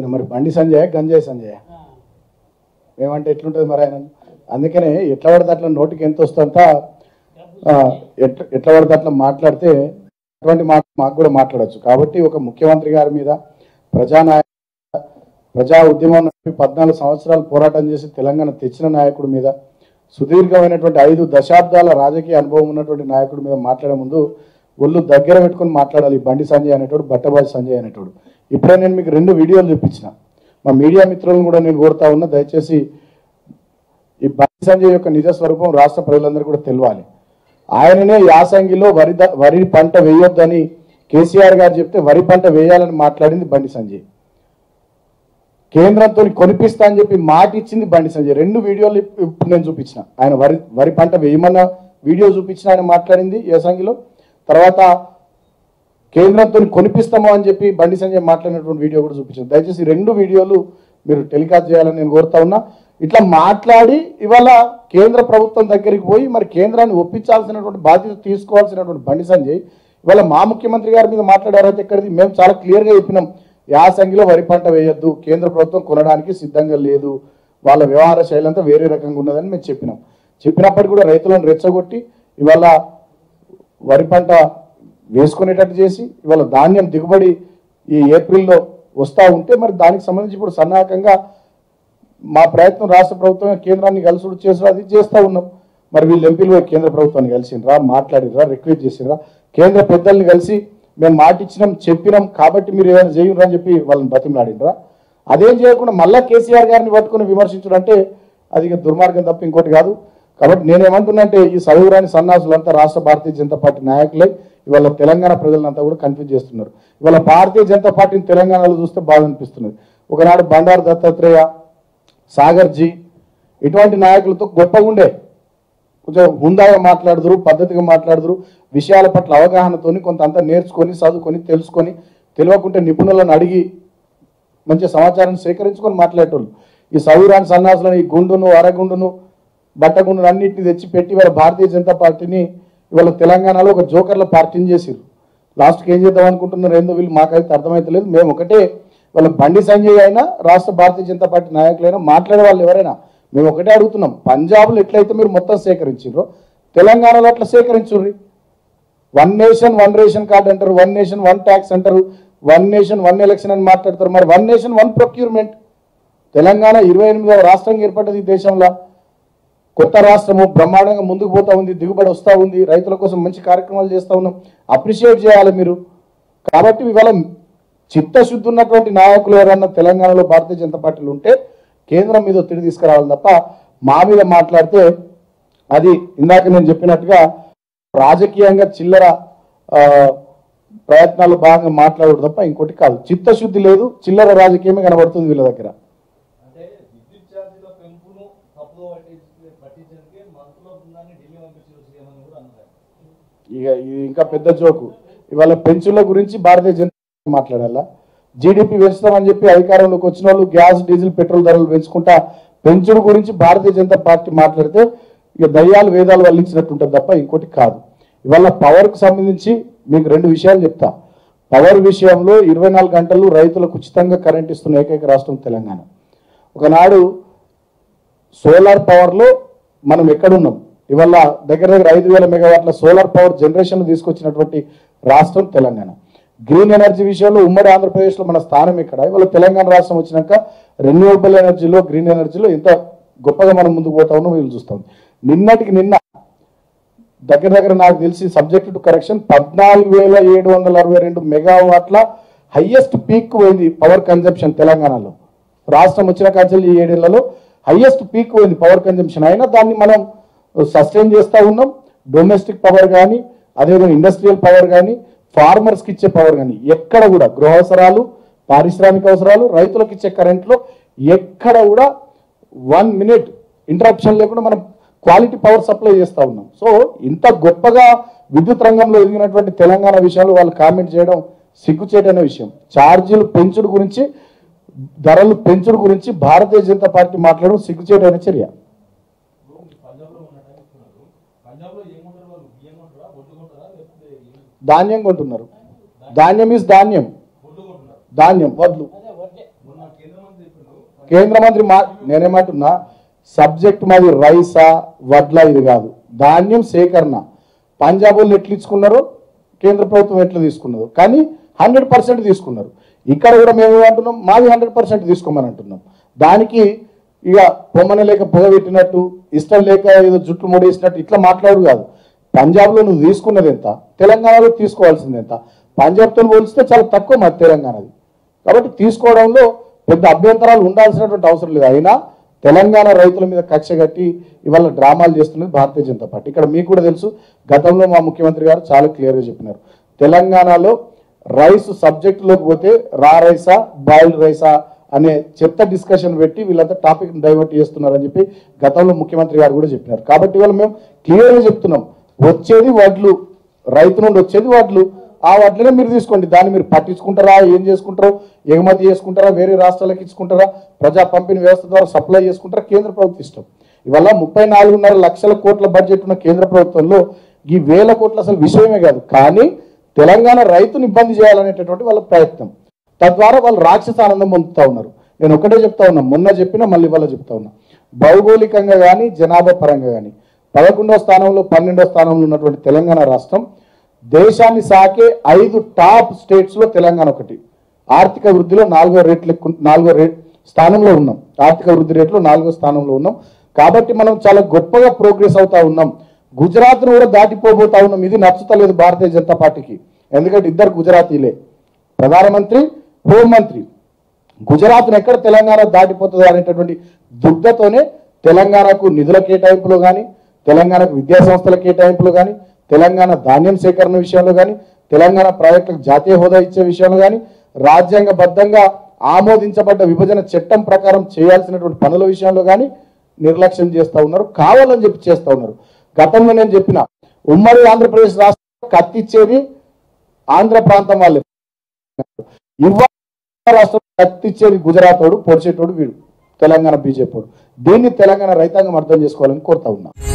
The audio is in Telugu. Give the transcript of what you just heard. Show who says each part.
Speaker 1: ఈయన మరి బండి సంజయ్ గంజాయి సంజయ్ ఏమంటే ఎట్లుంటుంది మరి ఆయన అందుకనే ఎట్లా పడితే అట్లా నోటికి ఎంత వస్తుందంట ఆ, ఎట్ల ఎట్లా పడితే అట్లా మాట్లాడితే అటువంటి మాట మాకు కూడా మాట్లాడచ్చు కాబట్టి ఒక ముఖ్యమంత్రి గారి మీద ప్రజానాయక ప్రజా ఉద్యమం నడిపి పద్నాలుగు సంవత్సరాలు పోరాటం చేసి తెలంగాణ తెచ్చిన నాయకుడి మీద సుదీర్ఘమైనటువంటి ఐదు దశాబ్దాల రాజకీయ అనుభవం ఉన్నటువంటి నాయకుడి మీద మాట్లాడే ముందు ఒళ్ళు దగ్గర పెట్టుకొని మాట్లాడాలి ఈ బండి సంజయ్ అనేటోడు బట్టబాజి సంజయ్ అనేటోడు ఇప్పుడే నేను మీకు రెండు వీడియోలు చూపించిన మా మీడియా మిత్రులను కూడా నేను కోరుతా ఉన్నా దయచేసి ఈ బండి సంజయ్ యొక్క నిజ స్వరూపం రాష్ట్ర ప్రజలందరూ కూడా తెలియాలి ఆయననే యాసంగిలో వరి ద- వరి పంట వేయొద్దని కేసీఆర్ గారు చెప్తే వరి పంట వేయాలని మాట్లాడింది బండి సంజయ్ కేంద్రంతో కొనిపిస్తా అని చెప్పి మాట ఇచ్చింది బండి సంజయ్ రెండు వీడియోలు ఇప్- ఇప్పుడు నేను చూపించిన ఆయన వరి వరి పంట వేయమన్న వీడియో చూపించిన ఆయన మాట్లాడింది యాసంగిలో తర్వాత కేంద్రంతో కొనిపిస్తాము అని చెప్పి బండి సంజయ్ మాట్లాడినటువంటి వీడియో కూడా చూపించాను దయచేసి ఈ రెండు వీడియోలు మీరు టెలికాస్ట్ చేయాలని నేను కోరుతా ఉన్నా ఇట్లా మాట్లాడి ఇవాళ కేంద్ర ప్రభుత్వం దగ్గరికి పోయి మరి కేంద్రాన్ని ఒప్పించాల్సినటువంటి బాధ్యత తీసుకోవాల్సినటువంటి బండి సంజయ్ ఇవాళ మా ముఖ్యమంత్రి గారి మీద మాట్లాడారైతే ఎక్కడిది మేము చాలా క్లియర్గా చెప్పినాం యాసంగిలో వరి పంట వేయొద్దు కేంద్ర ప్రభుత్వం కొనడానికి సిద్ధంగా లేదు వాళ్ళ వ్యవహార శైలి అంతా వేరే రకంగా ఉన్నదని మేము చెప్పినాం చెప్పినప్పటికీ కూడా రైతులను రెచ్చగొట్టి ఇవాళ వరి పంట వేసుకునేటట్టు చేసి ఇవాళ ధాన్యం దిగుబడి ఈ ఏప్రిల్లో వస్తూ ఉంటే మరి దానికి సంబంధించి ఇప్పుడు సన్నాహకంగా మా ప్రయత్నం రాష్ట్ర ప్రభుత్వం కేంద్రాన్ని కలిసి చేసుడు అది చేస్తూ ఉన్నాం మరి వీళ్ళు ఎంపీలు పోయి కేంద్ర ప్రభుత్వాన్ని కలిసిండ్రా మాట్లాడినరా రిక్వెస్ట్ చేసిండ్రా కేంద్ర పెద్దల్ని కలిసి మేము మాట ఇచ్చినాం చెప్పినాం కాబట్టి మీరు ఏదైనా చేయండి అని చెప్పి వాళ్ళని బతిమలాడినరా అదేం చేయకుండా మళ్ళా కేసీఆర్ గారిని పట్టుకుని విమర్శించడం అంటే అది ఇక దుర్మార్గం తప్ప ఇంకోటి కాదు కాబట్టి నేనేమంటున్నా అంటే ఈ చదువురాని సన్నాసులంతా రాష్ట్ర భారతీయ జనతా పార్టీ నాయకులై ఇవాళ తెలంగాణ ప్రజలంతా కూడా కన్ఫ్యూజ్ చేస్తున్నారు ఇవాళ భారతీయ జనతా పార్టీని తెలంగాణలో చూస్తే బాధ అనిపిస్తున్నది ఒకనాడు బండారు దత్తాత్రేయ సాగర్జీ ఇటువంటి నాయకులతో గొప్పగా ఉండే కొంచెం హుందాగా మాట్లాడుదురు పద్ధతిగా మాట్లాడుదురు విషయాల పట్ల అవగాహనతోని కొంత అంతా నేర్చుకొని చదువుకొని తెలుసుకొని తెలియకుంటే నిపుణులను అడిగి మంచి సమాచారం సేకరించుకొని మాట్లాడేటోళ్ళు ఈ సౌరాన్ సన్నాసులను ఈ గుండును అరగుండును బట్టగుండును అన్నింటిని తెచ్చి పెట్టి వాళ్ళ భారతీయ జనతా పార్టీని ఇవాళ తెలంగాణలో ఒక జోకర్ల పార్టీని చేసిరు లాస్ట్కి ఏం చేద్దాం అనుకుంటున్నారు ఏందో వీళ్ళు మాకైతే అర్థమైతలేదు మేము ఒకటే వాళ్ళ బండి సంజయ్ అయినా రాష్ట్ర భారతీయ జనతా పార్టీ నాయకులైనా మాట్లాడే వాళ్ళు ఎవరైనా మేము ఒకటే అడుగుతున్నాం పంజాబ్లో ఎట్లయితే మీరు మొత్తం సేకరించారో తెలంగాణలో అట్లా సేకరించుర్రి one nation one ration card అంటారు వన్ నేషన్ వన్ ట్యాక్స్ అంటారు వన్ నేషన్ వన్ ఎలక్షన్ అని మాట్లాడతారు మరి one nation one procurement Telangana ఇరవై ఎనిమిదవ రాష్ట్రంగా ఏర్పడ్డది ఈ దేశంలో కొత్త రాష్ట్రము బ్రహ్మాండంగా ముందుకు పోతా ఉంది దిగుబడి వస్తూ ఉంది రైతుల కోసం మంచి కార్యక్రమాలు చేస్తూ ఉన్నాం అప్రిషియేట్ చేయాలి మీరు కాబట్టి ఇవాళ చిత్తశుద్ధి ఉన్నటువంటి నాయకులు ఎవరన్నా తెలంగాణలో భారతీయ జనతా పార్టీలు ఉంటే కేంద్రం మీద ఒత్తిడి తీసుకురావాలి తప్ప మా మీద మాట్లాడితే అది ఇందాక నేను చెప్పినట్టుగా రాజకీయంగా చిల్లర ఆ, ప్రయత్నాలు భాగంగా మాట్లాడదు తప్ప ఇంకోటి కాదు చిత్తశుద్ధి లేదు చిల్లర రాజకీయమే కనబడుతుంది వీళ్ళ దగ్గర
Speaker 2: అంటే విద్యుత్ ఛార్జీల పెంపును తప్పుదో పట్టించే పట్టించడానికి మంత్రుల బృందాన్ని ఢిల్లీ పంపించారు సీఎం అని కూడా అన్నారు
Speaker 1: ఇక ఇది ఇంకా పెద్ద జోకు ఇవాళ పెన్షన్ల గురించి భారతీయ జనతా పార్టీ మాట్లాడాలా జీడిపి పెంచుతామని చెప్పి అధికారంలోకి వచ్చిన వాళ్ళు గ్యాస్ డీజిల్ పెట్రోల్ ధరలు పెంచుకుంటా పెంచుడు గురించి భారతీయ జనతా పార్టీ మాట్లాడితే ఇక దయ్యాలు వేదాలు వల్లించినట్టు ఉంటుంది తప్ప ఇంకోటి కాదు ఇవాళ పవర్కు సంబంధించి మీకు రెండు విషయాలు చెప్తా పవర్ విషయంలో ఇరవై నాలుగు గంటలు రైతులకు ఉచితంగా కరెంట్ ఇస్తున్న ఏకైక రాష్ట్రం తెలంగాణ ఒకనాడు సోలార్ పవర్లో మనం ఎక్కడున్నాం ఇవాళ దగ్గర దగ్గర ఐదు వేల మెగావాట్ల సోలార్ పవర్ జనరేషన్ తీసుకొచ్చినటువంటి రాష్ట్రం తెలంగాణ గ్రీన్ ఎనర్జీ విషయంలో ఉమ్మడి ఆంధ్రప్రదేశ్లో మన స్థానం ఇక్కడ ఇవాళ తెలంగాణ రాష్ట్రం వచ్చినాక రెన్యూవబుల్ ఎనర్జీలో గ్రీన్ ఎనర్జీలో ఎంత గొప్పగా మనం ముందుకు పోతా ఉన్నాం వీళ్ళు చూస్తాం నిన్నటికి నిన్న దగ్గర దగ్గర నాకు తెలిసి సబ్జెక్ట్ టు కరెక్షన్ పద్నాలుగు వేల ఏడు వందల అరవై రెండు మెగావాట్ల హైయెస్ట్ పీక్ పోయింది పవర్ కన్జంప్షన్ తెలంగాణలో రాష్ట్రం వచ్చిన కాంచెలు ఈ ఏడేళ్లలో హైయెస్ట్ పీక్ పోయింది పవర్ కన్జంప్షన్ అయినా దాన్ని మనం సస్టైన్ చేస్తూ ఉన్నాం డొమెస్టిక్ పవర్ కానీ అదేవిధంగా ఇండస్ట్రియల్ పవర్ కానీ ఫార్మర్స్కి ఇచ్చే పవర్ కానీ ఎక్కడ కూడా గృహ అవసరాలు పారిశ్రామిక అవసరాలు రైతులకు ఇచ్చే కరెంట్లో ఎక్కడ కూడా వన్ మినిట్ ఇంటరప్షన్ లేకుండా మనం క్వాలిటీ పవర్ సప్లై చేస్తూ ఉన్నాం సో ఇంత గొప్పగా విద్యుత్ రంగంలో ఎదిగినటువంటి తెలంగాణ విషయంలో వాళ్ళు కామెంట్ చేయడం సిగ్గుచేటనే విషయం ఛార్జీలు పెంచుడు గురించి ధరలు పెంచుడు గురించి భారతీయ జనతా పార్టీ మాట్లాడడం సిగ్గుచేటైన చర్య
Speaker 2: పంజాబ్ లో ఉన్న టైం ఇస్తున్నారు పంజాబ్ లో ఏముంటారు వాళ్ళు బియ్యం కొంటారా ఒడ్డు కొంటారా లేకపోతే ఏం-
Speaker 1: ధాన్యం కొంటున్నారు ధాన్యం ఈజ్ ధాన్యం
Speaker 2: ఒడ్డు కొంటున్నారు
Speaker 1: ధాన్యం వడ్లు
Speaker 2: మొన్న
Speaker 1: కేంద్ర మంత్రి మా నేనేమంటున్నా సబ్జెక్ట్ మాది రైసా వడ్ల ఇది కాదు ధాన్యం సేకరణ పంజాబ్ వాళ్ళు ఎట్లు ఇచ్చుకున్నారో కేంద్ర ప్రభుత్వం ఎట్లా తీసుకున్నదో కానీ హండ్రెడ్ పర్సెంట్ తీసుకున్నారు ఇక్కడ కూడా మేము ఏమంటున్నాం మాది హండ్రెడ్ పర్సెంట్ తీసుకోమని అంటున్నాం దానికి ఇక పొమ్మన లేక పొగ పెట్టినట్టు ఇష్టం లేక ఏదో జుట్లు ముడేసినట్టు ఇట్లా మాట్లాడు కాదు పంజాబ్లో నువ్వు తీసుకున్నది ఎంత తెలంగాణలో తీసుకోవాల్సింది ఎంత పంజాబ్తో పోలిస్తే చాలా తక్కువ మాది తెలంగాణది కాబట్టి తీసుకోవడంలో పెద్ద అభ్యంతరాలు ఉండాల్సినటువంటి అవసరం లేదు అయినా తెలంగాణ రైతుల మీద కక్ష కట్టి ఇవాళ డ్రామాలు చేస్తున్నది భారతీయ జనతా పార్టీ ఇక్కడ మీకు కూడా తెలుసు గతంలో మా ముఖ్యమంత్రి గారు చాలా క్లియర్గా చెప్పినారు తెలంగాణలో రైస్ సబ్జెక్టులోకి పోతే రా రైసా బాయిల్డ్ రైసా అనే చెత్త డిస్కషన్ పెట్టి వీళ్ళంతా టాపిక్ డైవర్ట్ చేస్తున్నారని చెప్పి గతంలో ముఖ్యమంత్రి గారు కూడా చెప్పినారు కాబట్టి ఇవాళ మేము క్లియర్గా చెప్తున్నాం వచ్చేది వడ్లు రైతు నుండి వచ్చేది వడ్లు ఆ వడ్లనే మీరు తీసుకోండి దాన్ని మీరు పట్టించుకుంటారా ఏం చేసుకుంటారో ఎగుమతి చేసుకుంటారా వేరే రాష్ట్రాలకు ఇచ్చుకుంటారా ప్రజా పంపిణీ వ్యవస్థ ద్వారా సప్లై చేసుకుంటారా కేంద్ర ప్రభుత్వం ఇష్టం ఇవాళ ముప్పై నాలుగున్నర లక్షల కోట్ల బడ్జెట్ ఉన్న కేంద్ర ప్రభుత్వంలో ఈ వేల కోట్ల అసలు విషయమే కాదు కానీ తెలంగాణ రైతుని ఇబ్బంది చేయాలనేటటువంటి వాళ్ళ ప్రయత్నం తద్వారా వాళ్ళు రాక్షస ఆనందం పొందుతా ఉన్నారు నేను ఒకటే చెప్తా ఉన్నా మొన్న చెప్పినా మళ్ళీ ఇవాళ చెప్తా ఉన్నా భౌగోళికంగా కానీ జనాభా పరంగా కానీ పదకొండవ స్థానంలో పన్నెండవ స్థానంలో ఉన్నటువంటి తెలంగాణ రాష్ట్రం దేశాన్ని సాకే ఐదు టాప్ స్టేట్స్ లో తెలంగాణ ఒకటి ఆర్థిక వృద్ధిలో నాలుగో రేట్లు ఎక్కు- నాలుగో రేట్ స్థానంలో ఉన్నాం ఆర్థిక వృద్ధి రేట్లో నాలుగో స్థానంలో ఉన్నాం కాబట్టి మనం చాలా గొప్పగా ప్రోగ్రెస్ అవుతా ఉన్నాం గుజరాత్ ను కూడా దాటిపోబోతా ఉన్నాం ఇది నచ్చుతలేదు భారతీయ జనతా పార్టీకి ఎందుకంటే ఇద్దరు గుజరాతీలే ప్రధానమంత్రి హోంమంత్రి గుజరాత్ను ఎక్కడ తెలంగాణ దాటిపోతుంది అనేటటువంటి దుగ్ధతోనే తెలంగాణకు నిధుల కేటాయింపులో కానీ తెలంగాణకు విద్యా సంస్థల కేటాయింపులో కానీ తెలంగాణ ధాన్యం సేకరణ విషయంలో కానీ తెలంగాణ ప్రాజెక్టులకు జాతీయ హోదా ఇచ్చే విషయంలో కానీ రాజ్యాంగబద్ధంగా ఆమోదించబడ్డ విభజన చట్టం ప్రకారం చేయాల్సినటువంటి పనుల విషయంలో కానీ నిర్లక్ష్యం చేస్తూ ఉన్నారు కావాలని చెప్పి చేస్తూ ఉన్నారు గతంలో నేను చెప్పిన ఉమ్మడి ఆంధ్రప్రదేశ్ రాష్ట్రం కత్తిచ్చేది ఆంధ్ర ప్రాంతం వాళ్ళే ఇవాళ రాష్ట్రం కత్తిచ్చేది గుజరాత్ వాడు పొడిచేటోడు వీడు తెలంగాణ బీజేపీ వాడు దీన్ని తెలంగాణ రైతాంగం అర్థం చేసుకోవాలని కోరుతా ఉన్నా